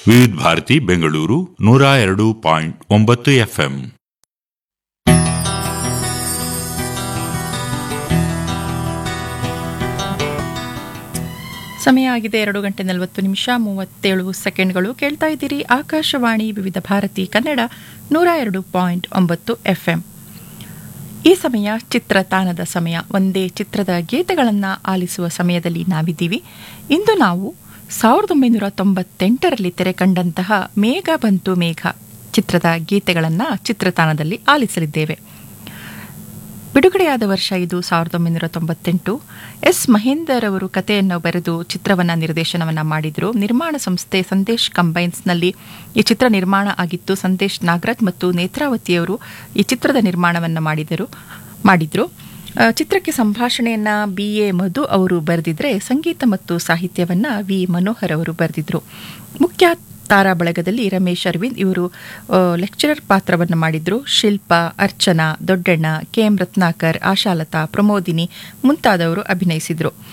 ವಿವಿಧ ಭಾರತಿ ಬೆಂಗಳೂರು ನೂರ ಎರಡು ಪಾಯಿಂಟ್ ಒಂಬತ್ತು ಎಫ್ಎಂ ಸಮಯ ಆಗಿದೆ ಎರಡು ಗಂಟೆ ನಲವತ್ತು ನಿಮಿಷ ಮೂವತ್ತೇಳು ಸೆಕೆಂಡ್ಗಳು ಕೇಳ್ತಾ ಇದ್ದೀರಿ ಆಕಾಶವಾಣಿ ವಿವಿಧ ಭಾರತಿ ಕನ್ನಡ ನೂರ ಎರಡು ಪಾಯಿಂಟ್ ಒಂಬತ್ತು ಎಫ್ಎಂ ಈ ಸಮಯ ಚಿತ್ರತಾಣದ ಸಮಯ ಒಂದೇ ಚಿತ್ರದ ಗೀತೆಗಳನ್ನು ಆಲಿಸುವ ಸಮಯದಲ್ಲಿ ನಾವಿದ್ದೀವಿ ಇಂದು ನಾವು ಸಾವಿರದ ಒಂಬೈನೂರ ತೊಂಬತ್ತೆಂಟರಲ್ಲಿ ತೆರೆ ಕಂಡಂತಹ ಮೇಘ ಬಂತು ಮೇಘ ಚಿತ್ರದ ಗೀತೆಗಳನ್ನು ಚಿತ್ರತಾಣದಲ್ಲಿ ಆಲಿಸಲಿದ್ದೇವೆ ಬಿಡುಗಡೆಯಾದ ವರ್ಷ ಇದು ಸಾವಿರದ ಒಂಬೈನೂರ ತೊಂಬತ್ತೆಂಟು ಎಸ್ ಮಹೇಂದರ್ ಅವರು ಕಥೆಯನ್ನು ಬರೆದು ಚಿತ್ರವನ್ನು ನಿರ್ದೇಶನವನ್ನು ಮಾಡಿದರು ನಿರ್ಮಾಣ ಸಂಸ್ಥೆ ಸಂದೇಶ್ ಕಂಬೈನ್ಸ್ನಲ್ಲಿ ಈ ಚಿತ್ರ ನಿರ್ಮಾಣ ಆಗಿತ್ತು ಸಂದೇಶ್ ನಾಗರಾಜ್ ಮತ್ತು ನೇತ್ರಾವತಿಯವರು ಈ ಚಿತ್ರದ ನಿರ್ಮಾಣವನ್ನು ಮಾಡಿದರು ಮಾಡಿದ್ರು ಆ, ಚಿತ್ರಕ್ಕೆ ಸಂಭಾಷಣೆಯನ್ನ ಬಿ ಎ ಮಧು ಅವರು ಬರೆದಿದ್ರೆ ಸಂಗೀತ ಮತ್ತು ಸಾಹಿತ್ಯವನ್ನ ವಿ ಮನೋಹರ್ ಅವರು ಬರೆದಿದ್ರು ಮುಖ್ಯ ತಾರಾ ಬಳಗದಲ್ಲಿ ರಮೇಶ್ ಅರವಿಂದ್ ಇವರು ಲೆಕ್ಚರರ್ ಪಾತ್ರವನ್ನು ಮಾಡಿದ್ರು ಶಿಲ್ಪ ಅರ್ಚನಾ ದೊಡ್ಡಣ್ಣ ಕೆ ಎಂ ರತ್ನಾಕರ್ ಆಶಾಲತಾ ಪ್ರಮೋದಿನಿ ಮುಂತಾದವರು ಅಭಿನಯಿಸಿದ್ರು